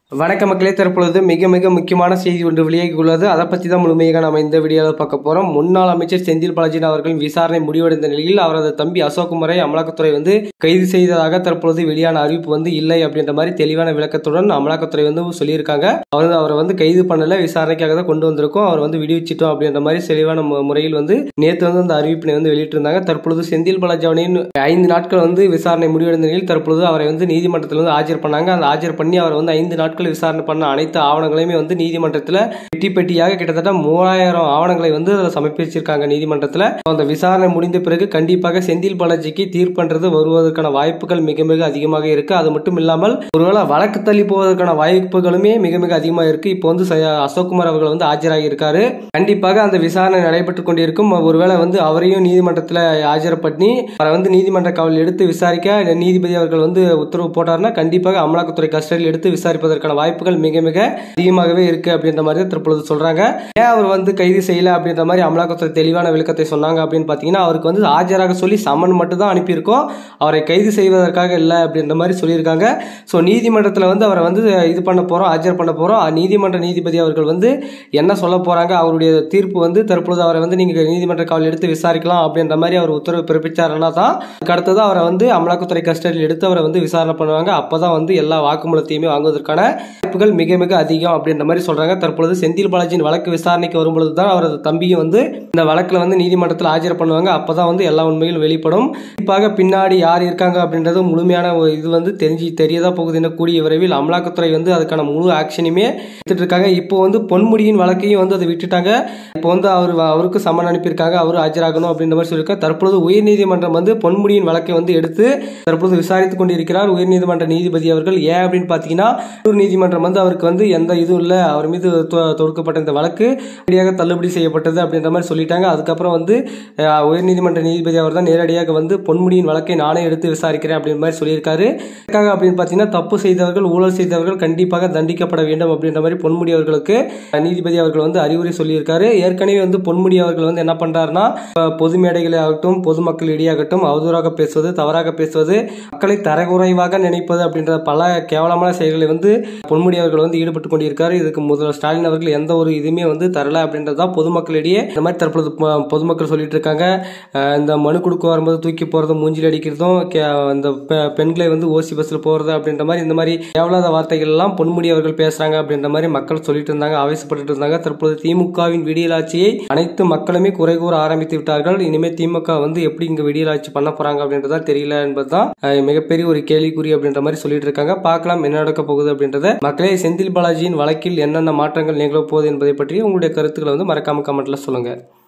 வணக்க மக்களே தற்பொழுது மிக மிக முக்கியமான செய்தி ஒன்று வெளியாகி உள்ளது அதை பற்றி தான் முழுமையாக நம்ம இந்த வீடியோவில் பார்க்க போகிறோம் முன்னாள் அமைச்சர் செந்தில் பாலாஜி அவர்களின் விசாரணை முடிவடைந்த நிலையில் அவரது தம்பி அசோக்குமாரை அமலாக்கத்துறை வந்து கைது செய்ததாக தற்பொழுது வெளியான அறிவிப்பு வந்து இல்லை அப்படின்ற மாதிரி தெளிவான விளக்கத்துடன் அமலாக்கத்துறை வந்து சொல்லியிருக்காங்க அவர் வந்து அவரை வந்து கைது பண்ணல விசாரணைக்காக தான் கொண்டு வந்திருக்கோம் அவர் வந்து விடுவிச்சிட்டோம் அப்படின்ற மாதிரி தெளிவான மு- முறையில் வந்து நேற்று வந்து அந்த அறிவிப்பினை வந்து வெளியிட்டிருந்தாங்க தற்பொழுது செந்தில் பாலாஜி அவனின் ஐந்து நாட்கள் வந்து விசாரணை முடிவடைந்த நிலையில் தற்பொழுது அவரை வந்து நீதிமன்றத்தில் வந்து ஆஜர் பண்ணாங்க அந்த ஆஜர் பண்ணி அவர் வந்து ஐந்து நாட்கள் விசாரணை பண்ண அனைத்து ஆவணங்களையுமே வந்து நீதிமன்றத்தில் பெட்டி பெட்டியாக கிட்டத்தட்ட மூவாயிரம் ஆவணங்களை வந்து அதில் சமர்ப்பிச்சிருக்காங்க நீதிமன்றத்தில் அந்த விசாரணை முடிந்த பிறகு கண்டிப்பாக செந்தில் பாலாஜிக்கு தீர்ப்பன்றது வருவதற்கான வாய்ப்புகள் மிக மிக அதிகமாக இருக்கு அது மட்டும் இல்லாமல் ஒருவேளை வழக்கு தள்ளி போவதற்கான வாய்ப்புகளுமே மிக மிக அதிகமாக இருக்கு இப்போ வந்து ச- அசோக்குமார் அவர்கள் வந்து ஆஜராகி இருக்காரு கண்டிப்பாக அந்த விசாரணை நடைபெற்று கொண்டிருக்கும் ஒருவேளை வந்து அவரையும் நீதிமன்றத்தில் ஆஜர் பண்ணி அவரை வந்து நீதிமன்ற காவலில் எடுத்து விசாரிக்க நீதிபதி அவர்கள் வந்து உத்தரவு போட்டார்னா கண்டிப்பாக அமலாக்கத்துறை கஸ்டடியில் எடுத்து விசாரிப்பதற்கான வாய்ப்புகள் மிக மிக அதிகமாகவே இருக்கு அப்படின்ற மாதிரி தான் தற்பொழுது சொல்றாங்க ஏன் அவர் வந்து கைது செய்யல அப்படின்ற மாதிரி அமலாக்கத்துறை தெளிவான விளக்கத்தை சொன்னாங்க அப்படின்னு பார்த்தீங்கன்னா அவருக்கு வந்து ஆஜராக சொல்லி சம்மன் மட்டும் தான் அனுப்பியிருக்கோம் அவரை கைது செய்வதற்காக இல்லை அப்படின்ற மாதிரி சொல்லியிருக்காங்க ஸோ நீதிமன்றத்தில் வந்து அவரை வந்து இது பண்ண போகிறோம் ஆஜர் பண்ண போகிறோம் நீதிமன்ற நீதிபதி அவர்கள் வந்து என்ன சொல்ல போகிறாங்க அவருடைய தீர்ப்பு வந்து தற்பொழுது அவரை வந்து நீங்கள் நீதிமன்ற காவல் எடுத்து விசாரிக்கலாம் அப்படின்ற மாதிரி அவர் உத்தரவு பிறப்பிச்சாருன்னா தான் அதுக்கு அடுத்தது அவரை வந்து அமலாக்கத்துறை கஸ்டடியில் எடுத்து அவரை வந்து விசாரணை பண்ணுவாங்க அப்போ தான் வந்து எல்லா வாக்குமூலத்தையுமே வாங்குவதற்கான வாய்ப்புகள் மிக மிக அதிகம் அப்படின்ற மாதிரி சொல்கிறாங்க தற்பொழுது செந்தில் பாலாஜியின் வழக்கு விசாரணைக்கு வரும்பொழுது தான் அவரது தம்பியும் வந்து இந்த வழக்கில் வந்து நீதிமன்றத்தில் ஆஜர் பண்ணுவாங்க அப்போ தான் வந்து எல்லா உண்மைகளும் வெளிப்படும் குறிப்பாக பின்னாடி யார் இருக்காங்க அப்படின்றது முழுமையான ஒரு இது வந்து தெரிஞ்சு தெரியதா போகுது என கூடிய விரைவில் அமலாக்கத்துறை வந்து அதுக்கான முழு ஆக்ஷனுமே எடுத்துட்டு இருக்காங்க இப்போ வந்து பொன்முடியின் வழக்கையும் வந்து அதை விட்டுட்டாங்க இப்போ வந்து அவர் அவருக்கு சம்மன் அனுப்பியிருக்காங்க அவர் ஆஜராகணும் அப்படின்ற மாதிரி சொல்லியிருக்காங்க தற்பொழுது உயர்நீதிமன்றம் வந்து பொன்முடியின் வழக்கை வந்து எடுத்து தற்பொழுது விசாரித்துக் கொண்டிருக்கிறார் உயர்நீதிமன்ற நீதிபதி அவர்கள் ஏன் அப்படின்னு பார்த்தீங்கன்னா உள்ளூர் நீதிமன்றம் வந்து அவருக்கு வந்து எந்த இதுவும் இல்லை அவர் மீது தொ- தொடுக்கப்பட்ட இந்த வழக்கு நேரடியாக தள்ளுபடி செய்யப்பட்டது அப்படின்ற மாதிரி சொல்லிட்டாங்க அதுக்கப்புறம் வந்து அஹ், உயர்நீதிமன்ற நீதிபதி அவர் தான் நேரடியாக வந்து பொன்முடியின் வழக்கை நானே எடுத்து விசாரிக்கிறேன் அப்படின்ற மாதிரி சொல்லியிருக்காரு எதுக்காக அப்படின்னு பார்த்தீங்கன்னா தப்பு செய்தவர்கள் ஊழல் செய்தவர்கள் கண்டிப்பாக தண்டிக்கப்பட வேண்டும் அப்படின்ற மாதிரி பொன்முடி அவர்களுக்கு அஹ், நீதிபதி அவர்கள் வந்து அறிவுரை சொல்லியிருக்காரு ஏற்கனவே வந்து பொன்முடி அவர்கள் வந்து என்ன பண்றாருன்னா அஹ், பொது மேடைகளே ஆகட்டும் பொதுமக்கள் இடையாகட்டும் அவதூறாக பேசுவது தவறாக பேசுவது மக்களை தரக்குறைவாக நினைப்பது அப்படின்ற பல கேவலமான செயல்களை வந்து பொன்முடி அவர்கள் வந்து ஈடுபட்டு கொண்டிருக்காரு இதுக்கு முதல்வர் ஸ்டாலின் அவர்கள் எந்த ஒரு இதுவுமே வந்து தரல அப்படின்றதான் பொதுமக்களிடையே இந்த மாதிரி தற்பொழுது பொ- பொதுமக்கள் சொல்லிட்டு இருக்காங்க அஹ் இந்த மனு கொடுக்க வரும்போது தூக்கி போறதும் மூஞ்சில் அடிக்கிறதும் கே- இந்த பெ- பெண்களை வந்து ஓசி பஸ்ல போறது அப்படின்ற மாதிரி இந்த மாதிரி கேவலாத வார்த்தைகள் எல்லாம் பொன்முடி அவர்கள் பேசுறாங்க அப்படின்ற மாதிரி மக்கள் சொல்லிட்டு இருந்தாங்க ஆவேசப்பட்டு இருந்தாங்க தற்பொழுது திமுகவின் விடியலாட்சியை அனைத்து மக்களுமே குறை கூற ஆரம்பித்து விட்டார்கள் இனிமே திமுக வந்து எப்படி இங்க விடியலாட்சி பண்ண போறாங்க அப்படின்றதா தெரியல என்பதுதான் அஹ், மிகப்பெரிய ஒரு கேள்விக்குறி அப்படின்ற மாதிரி சொல்லிட்டு இருக்காங்க பார்க்கலாம் என்ன நடக்க போகுது அப்படின்றத மக்களே செந்தில் பாலாஜியின் வழக்கில் என்னென்ன மாற்றங்கள் நிகழப் போகுது என்பதை பற்றி உங்களுடைய கருத்துக்களை வந்து மறக்காம கமெண்ட்ல சொல்லுங்க